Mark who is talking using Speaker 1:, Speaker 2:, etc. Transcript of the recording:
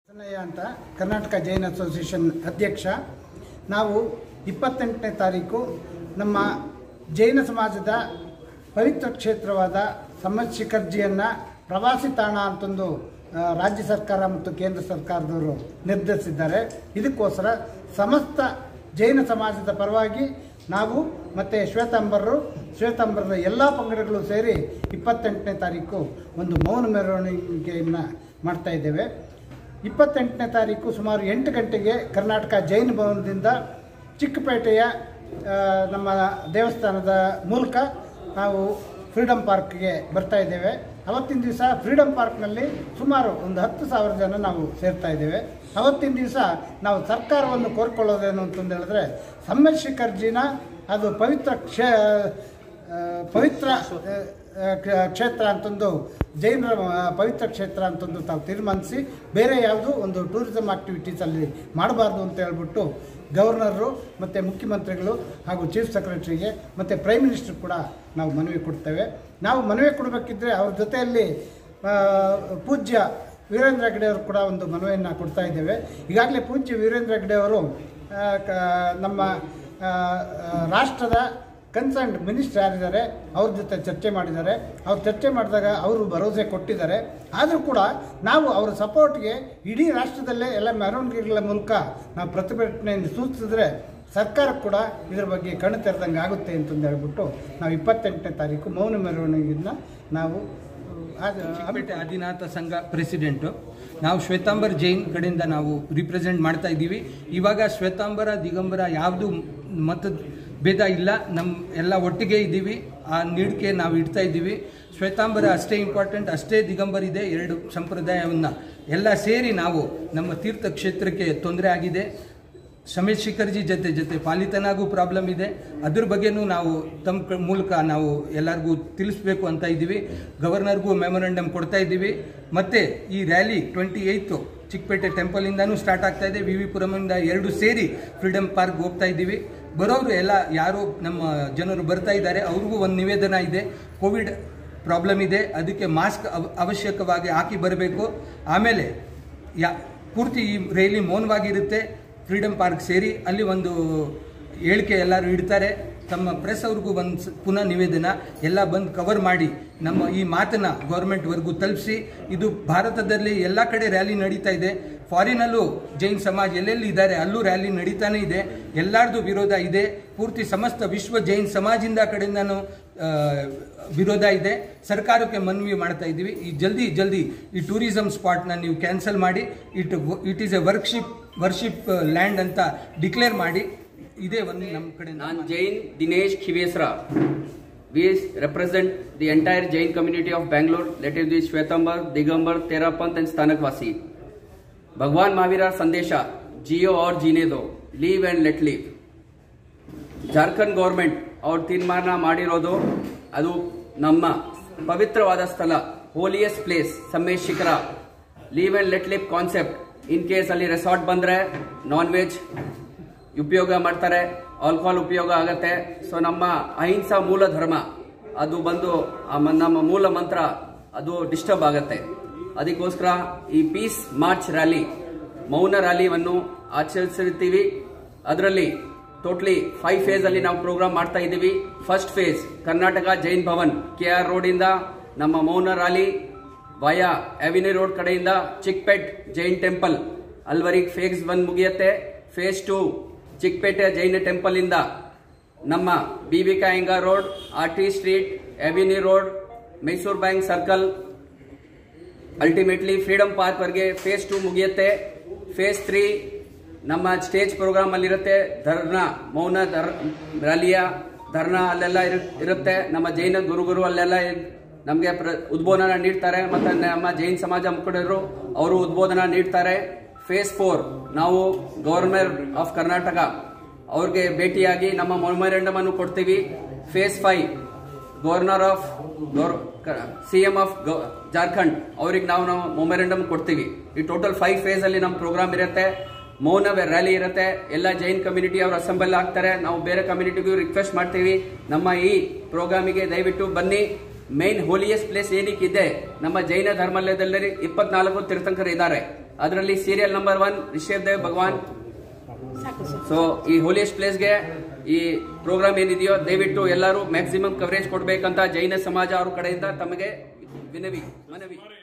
Speaker 1: ಚೆನ್ನಯ್ಯ ಅಂತ ಕರ್ನಾಟಕ ಜೈನ್ ಅಸೋಸಿಯೇಷನ್ ಅಧ್ಯಕ್ಷ ನಾವು ಇಪ್ಪತ್ತೆಂಟನೇ ತಾರೀಕು ನಮ್ಮ ಜೈನ ಸಮಾಜದ ಪವಿತ್ರ ಕ್ಷೇತ್ರವಾದ ಸಮ್ಮತ್ ಶಿಖರ್ಜಿಯನ್ನು ಪ್ರವಾಸಿ ತಾಣ ಅಂತಂದು ಆ, ರಾಜ್ಯ ಸರ್ಕಾರ ಮತ್ತು ಕೇಂದ್ರ ಸರ್ಕಾರದವರು ನಿರ್ಧರಿಸಿದ್ದಾರೆ ಇದಕ್ಕೋಸ್ಕರ ಸಮಸ್ತ ಜೈನ ಸಮಾಜದ ಪರವಾಗಿ ನಾವು ಮತ್ತು ಶ್ವೇತಾಂಬರರು ಶ್ವೇತಾಂಬರದ ಎಲ್ಲ ಪಂಗಡಗಳು ಸೇರಿ ಇಪ್ಪತ್ತೆಂಟನೇ ತಾರೀಕು ಒಂದು ಮೌನ ಮೆರವಣಿಗೆಯನ್ನು ಮಾಡ್ತಾ ಇದ್ದೇವೆ ಇಪ್ಪತ್ತೆಂಟನೇ ತಾರೀಕು ಸುಮಾರು ಎಂಟು ಗಂಟೆಗೆ ಕರ್ನಾಟಕ ಜೈನ ಭವನದಿಂದ ಚಿಕ್ಕಪೇಟೆಯ ಆ, ನಮ್ಮ ದೇವಸ್ಥಾನದ ಮೂಲಕ ನಾವು ಫ್ರೀಡಮ್ ಪಾರ್ಕ್ಗೆ ಬರ್ತಾ ಇದ್ದೇವೆ ಅವತ್ತಿನ ದಿವಸ ಫ್ರೀಡಮ್ ಪಾರ್ಕ್ನಲ್ಲಿ ಸುಮಾರು ಒಂದು ಹತ್ತು ಸಾವಿರ ಜನ ನಾವು ಸೇರ್ತಾ ಇದ್ದೇವೆ ಅವತ್ತಿನ ದಿವಸ ನಾವು ಸರ್ಕಾರವನ್ನು ಕೋರ್ಕೊಳ್ಳೋದೇನು ಅಂತಂದು ಹೇಳಿದ್ರೆ ಸಮ್ಮೇಶ್ ಶಿಖರ್ಜಿನ ಅದು ಪವಿತ್ರ ಕ್ಷೇ ಆ, ಪವಿತ್ರ ಆ, ಆ, ಕ್ಷ- ಕ್ಷೇತ್ರ ಅಂತಂದು ಜೈನರ ಆ, ಪವಿತ್ರ ಕ್ಷೇತ್ರ ಅಂತಂದು ತಾವು ತೀರ್ಮಾನಿಸಿ ಬೇರೆ ಯಾವುದು ಒಂದು ಟೂರಿಸಂ ಆಕ್ಟಿವಿಟೀಸ್ ಅಲ್ಲಿ ಮಾಡಬಾರ್ದು ಅಂತ ಹೇಳ್ಬಿಟ್ಟು ಗವರ್ನರು ಮತ್ತು ಮುಖ್ಯಮಂತ್ರಿಗಳು ಹಾಗೂ ಚೀಫ್ ಸೆಕ್ರೆಟರಿಗೆ ಮತ್ತು ಪ್ರೈಮ್ ಮಿನಿಸ್ಟರ್ ಕೂಡ ನಾವು ಮನವಿ ಕೊಡ್ತೇವೆ ನಾವು ಮನವಿ ಕೊಡಬೇಕಿದ್ರೆ ಅವ್ರ ಜೊತೆಯಲ್ಲಿ ಆ, ಪೂಜ್ಯ ವೀರೇಂದ್ರ ಹೆಗ್ಡೆ ಅವರು ಕೂಡ ಒಂದು ಮನವಿಯನ್ನು ಕೊಡ್ತಾ ಇದ್ದೇವೆ ಈಗಾಗಲೇ ಪೂಜ್ಯ ವೀರೇಂದ್ರ ಹೆಗ್ಡೆ ಅವರು ಆ, ಕ- ನಮ್ಮ ಆ, ಆ, ರಾಷ್ಟ್ರದ ಕನ್ಸರ್ನ್ಡ್ ಮಿನಿಸ್ಟರ್ ಯಾರಿದ್ದಾರೆ ಅವ್ರ ಜೊತೆ ಚರ್ಚೆ ಮಾಡಿದ್ದಾರೆ ಅವ್ರು ಚರ್ಚೆ ಮಾಡಿದಾಗ ಅವರು ಭರವಸೆ ಕೊಟ್ಟಿದ್ದಾರೆ ಆದರೂ ಕೂಡ ನಾವು ಅವರ ಸಪೋರ್ಟ್ಗೆ ಇಡೀ ರಾಷ್ಟ್ರದಲ್ಲೇ ಎಲ್ಲ ಮೆರವಣಿಗೆಗಳ ಮೂಲಕ ನಾವು ಪ್ರತಿಭಟನೆಯನ್ನು ಸೂಚಿಸಿದ್ರೆ ಸರ್ಕಾರಕ್ಕೆ ಕೂಡ ಇದರ ಬಗ್ಗೆ ಕಣ್ಣು ತೆರೆದಂಗೆ ಆಗುತ್ತೆ ಅಂತಂದು ಹೇಳ್ಬಿಟ್ಟು ನಾವು ಇಪ್ಪತ್ತೆಂಟನೇ ತಾರೀಕು ಮೌನ ಮೆರವಣಿಗೆಯನ್ನು ನಾವು ಆ-
Speaker 2: ಚಿಕ್ಕಪೇಟೆ ಆದಿನಾಥ ಸಂಘ ಪ್ರೆಸಿಡೆಂಟು ನಾವು ಶ್ವೇತಾಂಬರ್ ಜೈನ್ ಕಡೆಯಿಂದ ನಾವು ರಿಪ್ರೆಸೆಂಟ್ ಮಾಡ್ತಾ ಇದ್ದೀವಿ ಇವಾಗ ಶ್ವೇತಾಂಬರ ದಿಗಂಬರ ಯಾವುದು ಮತದ ಭೇದ ಇಲ್ಲ ನಮ್ಮ ಎಲ್ಲ ಒಟ್ಟಿಗೆ ಇದ್ದೀವಿ ಆ ನೀಡಿಕೆ ನಾವು ಇಡ್ತಾ ಇದ್ದೀವಿ ಶ್ವೇತಾಂಬರ ಅಷ್ಟೇ ಇಂಪಾರ್ಟೆಂಟ್ ಅಷ್ಟೇ ದಿಗಂಬರ್ ಇದೆ ಎರಡು ಸಂಪ್ರದಾಯವನ್ನು ಎಲ್ಲ ಸೇರಿ ನಾವು ನಮ್ಮ ತೀರ್ಥ ಕ್ಷೇತ್ರಕ್ಕೆ ತೊಂದರೆ ಆಗಿದೆ ಸಮೇಶ್ ಶಿಖರ್ಜಿ ಜೊತೆ ಜೊತೆ ಪಾಲಿತನಾಗೂ ಪ್ರಾಬ್ಲಮ್ ಇದೆ ಅದ್ರ ಬಗ್ಗೆನೂ ನಾವು ತಮ್ಮ ಕ- ಮೂಲಕ ನಾವು ಎಲ್ಲರಿಗೂ ತಿಳಿಸ್ಬೇಕು ಅಂತ ಇದ್ದೀವಿ ಗವರ್ನರ್ಗೂ ಮೆಮೊರಂಡಮ್ ಕೊಡ್ತಾ ಇದ್ದೀವಿ ಮತ್ತೆ ಈ ರ್ಯಾಲಿ ಟ್ವೆಂಟಿ ಏಯ್ತು ಚಿಕ್ಕಪೇಟೆ ಟೆಂಪಲಿಂದನೂ ಸ್ಟಾರ್ಟ್ ಆಗ್ತಾ ಇದೆ ವಿ ವಿ ಪುರಮಿಂದ ಎರಡು ಸೇರಿ ಫ್ರೀಡಮ್ ಪಾರ್ಕ್ ಹೋಗ್ತಾ ಇದ್ದೀವಿ ಬರೋರು ಎಲ್ಲ ಯಾರು ನಮ್ಮ ಜನರು ಬರ್ತಾ ಇದ್ದಾರೆ ಅವ್ರಿಗೂ ಒಂದು ನಿವೇದನ ಇದೆ ಕೋವಿಡ್ ಪ್ರಾಬ್ಲಮ್ ಇದೆ ಅದಕ್ಕೆ ಮಾಸ್ಕ್ ಅವ- ಅವಶ್ಯಕವಾಗಿ ಹಾಕಿ ಬರಬೇಕು ಆಮೇಲೆ ಯಾ ಪೂರ್ತಿ ಈ ರೈಲಿ ಮೌನವಾಗಿರುತ್ತೆ ಫ್ರೀಡಮ್ ಪಾರ್ಕ್ ಸೇರಿ ಅಲ್ಲಿ ಒಂದು ಹೇಳಿಕೆ ಎಲ್ಲರೂ ಇಡ್ತಾರೆ ತಮ್ಮ ಪ್ರೆಸ್ ಅವ್ರಿಗೂ ಒಂದು ಸ- ಪುನಃ ನಿವೇದನ ಎಲ್ಲ ಬಂದು ಕವರ್ ಮಾಡಿ ನಮ್ಮ ಈ ಮಾತನ್ನ ಗೌರ್ಮೆಂಟ್ವರೆಗೂ ತಲುಪಿಸಿ ಇದು ಭಾರತದಲ್ಲಿ ಎಲ್ಲ ಕಡೆ ರ್ಯಾಲಿ ನಡೀತಾ ಇದೆ ಫಾರಿನಲ್ಲೂ ಜೈನ್ ಸಮಾಜ ಎಲ್ಲೆಲ್ಲಿ ಇದ್ದಾರೆ ಅಲ್ಲೂ ರ್ಯಾಲಿ ನಡೀತಾನೆ ಇದೆ ಎಲ್ಲರದು ವಿರೋಧ ಇದೆ ಪೂರ್ತಿ ಸಮಸ್ತ ವಿಶ್ವ ಜೈನ್ ಸಮಾಜಿಂದ ಕಡೆಯಿಂದನೂ ಆ, ವಿರೋಧ ಇದೆ ಸರ್ಕಾರಕ್ಕೆ ಮನವಿ ಮಾಡ್ತಾ ಇದ್ದೀವಿ ಈ ಜಲ್ದಿ ಜಲ್ದಿ ಈ ಟೂರಿಸಂ ಸ್ಪಾಟ್ನ ನೀವು ಕ್ಯಾನ್ಸಲ್ ಮಾಡಿ it it is a worship worship land ಅಂತ ಡಿಕ್ಲೇರ್ ಮಾಡಿ ಇದೇ ಒಂದು ನಮ್ಮ ಕಡೆ
Speaker 3: ನಾನ್ Jain Dinesh Khivesara we represent the entire Jain community of Bangalore let is the Shwetambar Digambar Terapanth and Sthanakvasi भगवान महावीर संदेश जियो और जीने दो live and let live Jharkhand government ಅವ್ರು ತೀರ್ಮಾನ ಮಾಡಿರೋದು ಅದು ನಮ್ಮ ಪವಿತ್ರವಾದ ಸ್ಥಳ ಹೋಲಿಯಸ್ಟ್ place Sammed Shikhar live and let live concept in case ಅಲ್ಲಿ ರೆಸಾರ್ಟ್ ಬಂದ್ರೆ ನಾನ್ ವೆಜ್ ಉಪಯೋಗ ಮಾಡ್ತಾರೆ ಆಲ್ಕೋಹಾಲ್ ಉಪಯೋಗ ಆಗತ್ತೆ ಸೊ ನಮ್ಮ ಅಹಿಂಸಾ ಮೂಲ ಧರ್ಮ ಅದು ಬಂದು ಆ ಮ- ನಮ್ಮ ಮೂಲ ಮಂತ್ರ ಅದು ಡಿಸ್ಟರ್ಬ್ ಆಗತ್ತೆ ಅದಕ್ಕೋಸ್ಕರ ಈ ಪೀಸ್ ಮಾರ್ಚ್ ರ್ಯಾಲಿ ಮೌನ ರ್ಯಾಲಿಯನ್ನು ಆಚರಿಸಿರ್ತೀವಿ ಅದರಲ್ಲಿ ಟೋಟ್ಲಿ ಫೈವ್ ಫೇಸ್ ಅಲ್ಲಿ ನಾವು ಪ್ರೋಗ್ರಾಮ್ ಮಾಡ್ತಾ ಇದ್ದೀವಿ first phase Karnataka Jain Bhavan K R road ಇಂದ ನಮ್ಮ ಮೌನ ರ್ಯಾಲಿ ವಯಾ ಅವಿನಿ ರೋಡ್ ಕಡೆಯಿಂದ ಚಿಕ್ಪೇಟ್ ಜೈನ್ ಟೆಂಪಲ್ ಅಲ್ವರಿಗೆ ಫೇಸ್ ಒನ್ ಮುಗಿಯುತ್ತೆ phase two Chickpet Jain temple ಇಂದ ನಮ್ಮ ಬಿ ಬಿ ಕಾಯಂಗ road R T street avenue road Mysore bank circle ultimately freedom park ವರೆಗೆ ಫೇಸ್ ಟು ಮುಗಿಯುತ್ತೆ ಫೇಸ್ ತ್ರೀ ನಮ್ಮ ಸ್ಟೇಜ್ ಪ್ರೋಗ್ರಾಮ್ ಅಲ್ಲಿರುತ್ತೆ ಧರ್ನಾ ಮೌನ ಧರ್ ರ್ಯಾಲಿಯ ಧರ್ನಾ ಅಲ್ಲೆಲ್ಲ ಇರು- ಇರುತ್ತೆ ನಮ್ಮ ಜೈನ ಗುರುಗುರು ಅಲ್ಲೆಲ್ಲ ನಮಗೆ ಉದ್ಬೋಧನ ನೀಡ್ತಾರೆ ಮತ್ತೆ ನಮ್ಮ ಜೈನ್ ಸಮಾಜ ಮುಖಂಡರು ಅವರು ಉದ್ಬೋಧನ ನೀಡ್ತಾರೆ ಫೇಸ್ ಫೋರ್ ನಾವು ಗವರ್ನರ್ ಆಫ್ ಕರ್ನಾಟಕ ಅವ್ರಿಗೆ ಭೇಟಿಯಾಗಿ ನಮ್ಮ ಮೊಮೆರಂಡಮ್ ಅನ್ನು ಕೊಡ್ತೀವಿ phase five governor of CM of Jharkhand ಅವ್ರಿಗೆ ನಾವು ನಾವು ಮೊಮೆರಂಡಮ್ ಕೊಡ್ತೀವಿ ಈ ಟೋಟಲ್ ಫೈವ್ ಫೇಸ್ ಅಲ್ಲಿ ನಮ್ಮ ಪ್ರೋಗ್ರಾಮ್ ಇರುತ್ತೆ ಮೌನ ರ್ಯಾಲಿ ಇರುತ್ತೆ ಎಲ್ಲ ಜೈನ್ ಕಮ್ಯುನಿಟಿ ಅವರು ಅಸೆಂಬಲ್ ಆಗ್ತಾರೆ ನಾವು ಬೇರೆ ಕಮ್ಯುನಿಟಿಗೂ ರಿಕ್ವೆಸ್ಟ್ ಮಾಡ್ತೀವಿ ನಮ್ಮ ಈ ಪ್ರೋಗ್ರಾಮಿಗೆ ದಯವಿಟ್ಟು ಬನ್ನಿ ಮೈನ್ ಹೋಲಿಯಸ್ಟ್ ಪ್ಲೇಸ್ ಏನಕ್ಕಿದೆ ನಮ್ಮ ಜೈನ ಧರ್ಮಾಲಯದಲ್ಲಿ ಇಪ್ಪತ್ನಾಲ್ಕು ತೀರ್ಥಂಕರು ಇದ್ದಾರೆ ಅದರಲ್ಲಿ serial number one Rishabh Dev Bhagwan so ಈ ಹೋಲಿಯಸ್ಟ್ ಪ್ಲೇಸ್ಗೆ ಈ ಪ್ರೋಗ್ರಾಮ್ ಏನಿದೆಯೋ ದಯವಿಟ್ಟು ಎಲ್ಲರೂ ಮ್ಯಾಕ್ಸಿಮಮ್ ಕವರೇಜ್ ಕೊಡಬೇಕಂತ ಜೈನ ಸಮಾಜ ಅವ್ರ ಕಡೆಯಿಂದ ತಮಗೆ ವಿನವಿ ಮನವಿ